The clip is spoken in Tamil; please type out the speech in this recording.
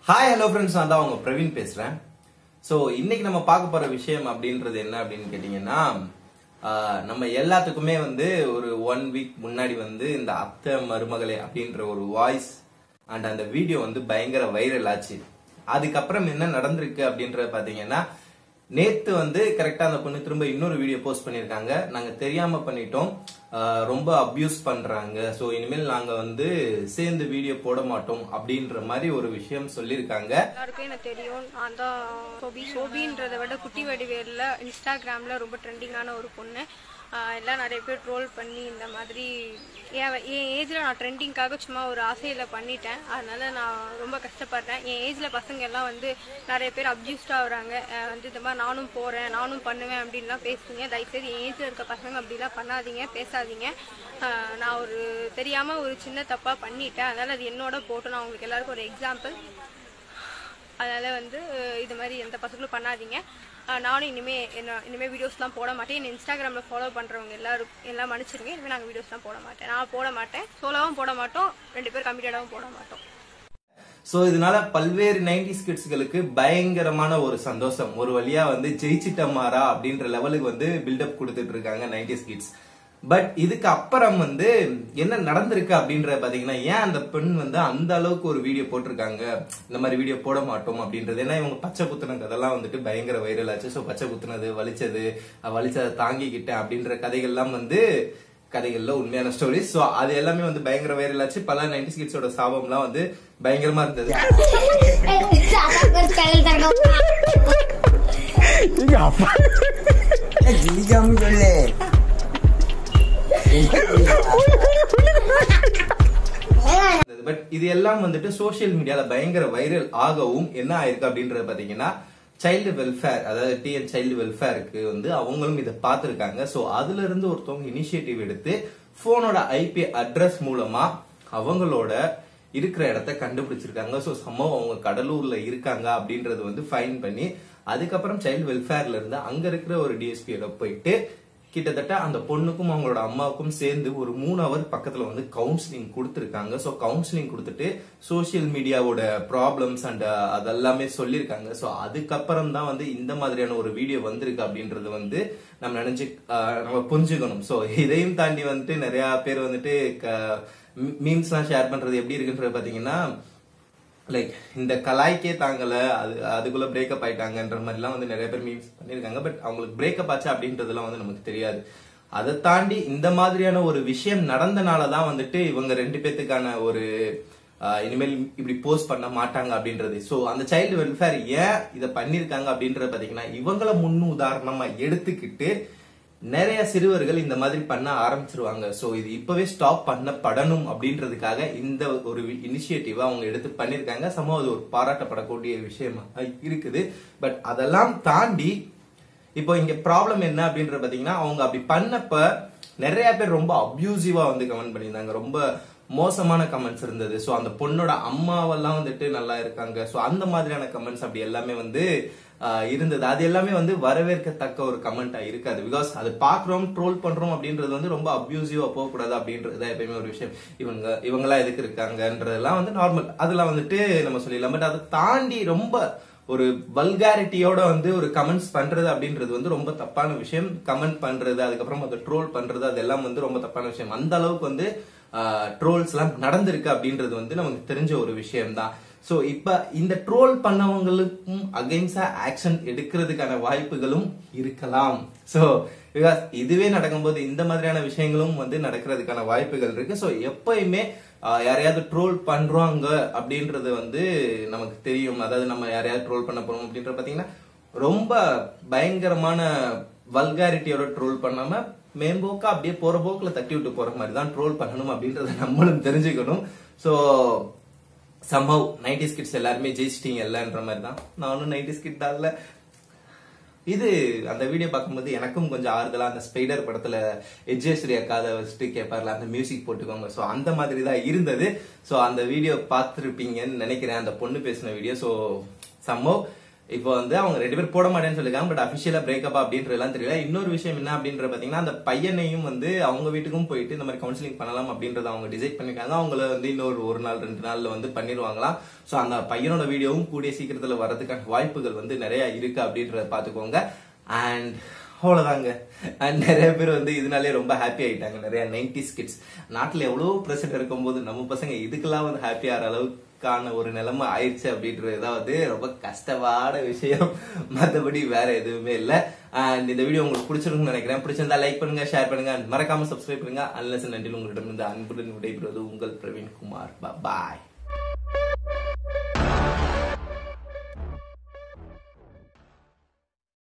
ஹாய் ஹலோ ஃப்ரெண்ட்ஸ் நான் தான் உங்க பிரவீன் பேசுறேன் ஸோ இன்னைக்கு நம்ம பார்க்க போற விஷயம் அப்படின்றது என்ன அப்படின்னு கேட்டீங்கன்னா ஆஹ், நம்ம எல்லாத்துக்குமே வந்து ஒரு ஒன் வீக் முன்னாடி வந்து இந்த அத்தை மருமகளே அப்படின்ற ஒரு வாய்ஸ் அண்ட் அந்த வீடியோ வந்து பயங்கர வைரல் ஆச்சு அதுக்கப்புறம் என்ன நடந்திருக்கு அப்படின்றத பாத்தீங்கன்னா நேத்து வந்து கரெக்டா அந்த பொண்ணு திரும்ப இன்னொரு வீடியோ போஸ்ட் பண்ணிருக்காங்க நாங்க தெரியாம பண்ணிட்டோம் ஆஹ் ரொம்ப அபியூஸ் பண்றாங்க சோ இனிமேல் நாங்க வந்து சேர்ந்து வீடியோ போட மாட்டோம் அப்படின்ற மாதிரி ஒரு விஷயம் சொல்லியிருக்காங்க எல்லாருக்கும் எனக்கு தெரியும் நான் தான் சோபி சோபின்றதை விட குட்டி வடிவேலில் இன்ஸ்டாகிராமில் ரொம்ப ட்ரெண்டிங்கான ஒரு பொண்ணு ஆஹ் எல்லாம் நிறைய பேர் ட்ரோல் பண்ணி இந்த மாதிரி என் என் ஏஜில் நான் ட்ரெண்டிங்காக சும்மா ஒரு ஆசையில் பண்ணிட்டேன் அதனால நான் ரொம்ப கஷ்டப்படுறேன் என் ஏஜில் பசங்க எல்லாம் வந்து நிறைய பேர் அப்யூஸ்டாக வராங்க ஆஹ் வந்து இந்த மாதிரி நானும் போகிறேன் நானும் பண்ணுவேன் அப்படின்லாம் பேசுறீங்க தயவுசெய்து என் ஏஜில் இருக்க பசங்க அப்படிலாம் பண்ணாதீங்க பேசாதீங்க ஆஹ் நான் ஒரு தெரியாமல் ஒரு சின்ன தப்பாக பண்ணிட்டேன் அதனால் அது என்னோட போட்டு நான் உங்களுக்கு எல்லாருக்கும் ஒரு எக்ஸாம்பிள் அதனால வந்து அஹ், இது மாதிரி எந்த பசங்களும் பண்ணாதீங்க அஹ், நானும் இனிமே என்ன இனிமே வீடியோஸ்லாம் போட மாட்டேன் என்ன இன்ஸ்டாகிராம்ல ஃபாலோ பண்றவங்க எல்லாரும் எல்லாம் மன்னிச்சிருங்க இனிமே நாங்கள் வீடியோஸ்லாம் போட மாட்டேன் நான் போட மாட்டேன் சோலோவும் போட மாட்டோம் ரெண்டு பேர் கம்மிட்டடாகவும் போட மாட்டோம் சோ இதனால பல்வேறு நைன்டி கிட்ஸ்களுக்கு பயங்கரமான ஒரு சந்தோஷம் ஒரு வழியா வந்து ஜெயிச்சிட்டமாரா அப்படின்ற லெவலுக்கு வந்து பில்டப் கொடுத்துட்டு இருக்காங்க நைன்டி கிட்ஸ் பட் இதுக்கு அப்புறம் வந்து என்ன நடந்திருக்கு அப்படின்றத பாத்தீங்கன்னா ஏன் அந்த பெண் வந்து அந்த அளவுக்கு ஒரு வீடியோ போட்டிருக்காங்க இந்த மாதிரி வீடியோ போட மாட்டோம் அப்படின்றது ஏன்னா இவங்க பச்சை குத்துன கதெல்லாம் வந்துட்டு பயங்கர வைரல் ஆச்சு ஸோ பச்சை குத்துனது வலிச்சது அஹ் வலிச்சதை தாங்கிக்கிட்டேன் அப்படின்ற கதைகள்லாம் வந்து கதைகள்ல உண்மையான ஸ்டோரிஸ் சோ அது எல்லாமே வந்து பயங்கர வைரல் ஆச்சு பல நைன்டி கிட்ஸோட சாபம்லாம் வந்து பயங்கரமா இருந்தது ஜிலிக்காம சொல்லு பட் இது எல்லாம் வந்துட்டு சோஷியல் மீடியால பயங்கர வைரல் ஆகவும் என்ன ஆயிருக்கு அப்படின்றத பாத்தீங்கன்னா சைல்டு வெல்ஃபேர் அதாவது டிஎன் சைல்டு வெல்ஃபேருக்கு வந்து அவங்களும் இதை பார்த்திருக்காங்க சோ அதுல இருந்து ஒருத்தவங்க இனிஷியேட்டிவ் எடுத்து போனோட ஐபி அட்ரஸ் மூலமா அவங்களோட இருக்கிற இடத்த கண்டுபிடிச்சிருக்காங்க சோ சம்பவம் அவங்க கடலூர்ல இருக்காங்க அப்படின்றது வந்து ஃபைன் பண்ணி அதுக்கப்புறம் சைல்டு வெல்ஃபேர்ல இருந்து அங்க இருக்கிற ஒரு டிஎஸ்பியோட போயிட்டு கிட்டத்தட்ட அந்த பொண்ணுக்கும் அவங்களோட அம்மாவுக்கும் சேர்ந்து ஒரு மூணு ஹவர் பக்கத்துல வந்து கவுன்சிலிங் கொடுத்துருக்காங்க ஸோ கவுன்சிலிங் கொடுத்துட்டு சோஷியல் மீடியாவோட ப்ராப்ளம்ஸ் அண்ட் அதெல்லாமே சொல்லியிருக்காங்க ஸோ அதுக்கப்புறம் தான் வந்து இந்த மாதிரியான ஒரு வீடியோ வந்திருக்கு அப்படின்றது வந்து நம்ம நினைச்சு அஹ், நம்ம புரிஞ்சுக்கணும் ஸோ இதையும் தாண்டி வந்துட்டு நிறைய பேர் வந்துட்டு மீம்ஸ்லாம் ஷேர் பண்றது எப்படி இருக்குன்றது பாத்தீங்கன்னா லைக் இந்த கலாய்க்கே தாங்கல அது அதுக்குள்ள பிரேக்கப் ஆயிட்டாங்கன்ற மாதிரிலாம் வந்து நிறைய பேர் மீம்ஸ் பண்ணிருக்காங்க பட் அவங்களுக்கு பிரேக்கப் ஆச்சா அப்படின்றதுலாம் வந்து நமக்கு தெரியாது அதை தாண்டி இந்த மாதிரியான ஒரு விஷயம் நடந்தனால தான் வந்துட்டு இவங்க ரெண்டு பேத்துக்கான ஒரு ஆஹ், இனிமேல் இப்படி போஸ்ட் பண்ண மாட்டாங்க அப்படின்றது சோ அந்த சைல்டு வெல்ஃபேர் ஏன் இதை பண்ணிருக்காங்க அப்படின்றது பாத்தீங்கன்னா இவங்கள முன் உதாரணமா எடுத்துக்கிட்டு நிறைய சிறுவர்கள் இந்த மாதிரி பண்ண ஆரம்பிச்சிருவாங்க சோ இது இப்பவே ஸ்டாப் பண்ணப்படணும் அப்படின்றதுக்காக இந்த ஒரு இனிஷியேட்டிவ் அவங்க எடுத்து பண்ணிருக்காங்க சமூக அது ஒரு பாராட்டப்படக்கூடிய விஷயமா இருக்குது பட் அதெல்லாம் தாண்டி இப்போ இங்க ப்ராப்ளம் என்ன அப்படின்றது பாத்தீங்கன்னா அவங்க அப்படி பண்ணப்ப நிறைய பேர் ரொம்ப அபியூசிவா வந்து கமெண்ட் பண்ணியிருந்தாங்க ரொம்ப மோசமான கமெண்ட்ஸ் இருந்தது சோ அந்த பொண்ணோட அம்மாவெல்லாம் வந்துட்டு நல்லா இருக்காங்க சோ அந்த மாதிரியான கமெண்ட்ஸ் அப்படி எல்லாமே வந்து ஆஹ், இருந்தது அது எல்லாமே வந்து வரவேற்கத்தக்க ஒரு கமெண்டா இருக்காது பிகாஸ் அது பாக்குறோம் ட்ரோல் பண்றோம் அப்படின்றது வந்து ரொம்ப அபியூசிவா போகக்கூடாது அப்படின்றது தான் எப்பயுமே ஒரு விஷயம் இவங்க இவங்கெல்லாம் எதுக்கு இருக்காங்கன்றதெல்லாம் வந்து நார்மல் அதெல்லாம் வந்துட்டு நம்ம சொல்லிடலாம் பட் அதை தாண்டி ரொம்ப ஒரு வல்காரிட்டியோட வந்து ஒரு கமெண்ட்ஸ் பண்றது அப்படின்றது வந்து ரொம்ப தப்பான விஷயம் கமெண்ட் பண்றது அதுக்கப்புறம் அதை ட்ரோல் பண்றது அதெல்லாம் வந்து ரொம்ப தப்பான விஷயம் அந்த அளவுக்கு வந்து ட்ரோல்ஸ் எல்லாம் நடந்திருக்கு அப்படின்றது வந்து நமக்கு தெரிஞ்ச ஒரு விஷயம் தான் சோ இப்ப இந்த ட்ரோல் பண்ணவங்களுக்கும் அகைன்ஸ்டா ஆக்ஷன் எடுக்கிறதுக்கான வாய்ப்புகளும் இருக்கலாம் சோ பிகாஸ் இதுவே நடக்கும்போது இந்த மாதிரியான விஷயங்களும் வந்து நடக்கிறதுக்கான வாய்ப்புகள் இருக்கு சோ எப்பயுமே ஆஹ், யாரையாவது ட்ரோல் பண்றாங்க அப்படின்றது வந்து நமக்கு தெரியும் அதாவது நம்ம யாரையாவது ட்ரோல் பண்ண போறோம் அப்படின்றது பாத்தீங்கன்னா ரொம்ப பயங்கரமான வல்காரிட்டியோட ட்ரோல் பண்ணாம மேம்போக்கா அப்படியே போற போக்குல தட்டி விட்டு போற மாதிரி தான் ட்ரோல் பண்ணணும் அப்படின்றத நம்மளும் தெரிஞ்சுக்கணும் சோ சம்பவ் நைன்டி கிட்ஸ் எல்லாருமே ஜெயிச்சிட்டீங்க இல்லன்ற மாதிரி தான் நானும் நைன்டி கிட் தான் இல்ல இது அந்த வீடியோ பார்க்கும்போது எனக்கும் கொஞ்சம் ஆறுதலா அந்த ஸ்பைடர் படத்துல எஜ்ஜேஸ்வரி அக்காத வச்சுட்டு கேட்பார்ல அந்த மியூசிக் போட்டுக்கோங்க சோ அந்த மாதிரி தான் இருந்தது சோ அந்த வீடியோ பார்த்துருப்பீங்கன்னு நினைக்கிறேன் அந்த பொண்ணு பேசின வீடியோ சோ சம்பவ் இப்போ வந்து அவங்க ரெண்டு பேரும் போட மாட்டேன்னு சொல்லிருக்காங்க பட் அபிஷியலா பிரேக்கப் அப்படின்றதெல்லாம் தெரியல இன்னொரு விஷயம் என்ன அப்படின்ற பாத்தீங்கன்னா அந்த பையனையும் வந்து அவங்க வீட்டுக்கும் போயிட்டு இந்த மாதிரி கவுன்சிலிங் பண்ணலாம் அப்படின்றத அவங்க டிசைட் பண்ணிருக்காங்க அவங்கள வந்து இன்னொரு ஒரு நாள் ரெண்டு நாள்ல வந்து பண்ணிடுவாங்களாம் சோ அந்த பையனோட வீடியோவும் கூடிய சீக்கிரத்துல வர்றதுக்கான வாய்ப்புகள் வந்து நிறைய இருக்கு அப்படின்றத பாத்துக்கோங்க அண்ட் அவ்வளவுதாங்க அண்ட் நிறைய பேர் வந்து இதனாலே ரொம்ப ஹாப்பி ஆயிட்டாங்க நிறைய நைன்டிஸ் கிட்ஸ் நாட்டுல எவ்வளவு பிரச்சனை இருக்கும்போது நம்ம பசங்க இதுக்கெல்லாம் வந்து ஹாப்பி ஆகிற அளவுக்கான ஒரு நிலைமை ஆயிடுச்சு அப்படின்றது தான் வந்து ரொம்ப கஷ்டமான விஷயம் மற்றபடி வேற எதுவுமே இல்லை அண்ட் இந்த வீடியோ உங்களுக்கு பிடிச்சிருக்கும்னு நினைக்கிறேன் பிடிச்சிருந்தா லைக் பண்ணுங்க ஷேர் பண்ணுங்க and மறக்காம சப்ஸ்கிரைப் பண்ணுங்க அன்லஸ் நன்றில் உங்களிடம் இருந்து அன்புடன் விடைபெறுவது உங்கள் பிரவீன் குமார் பாய்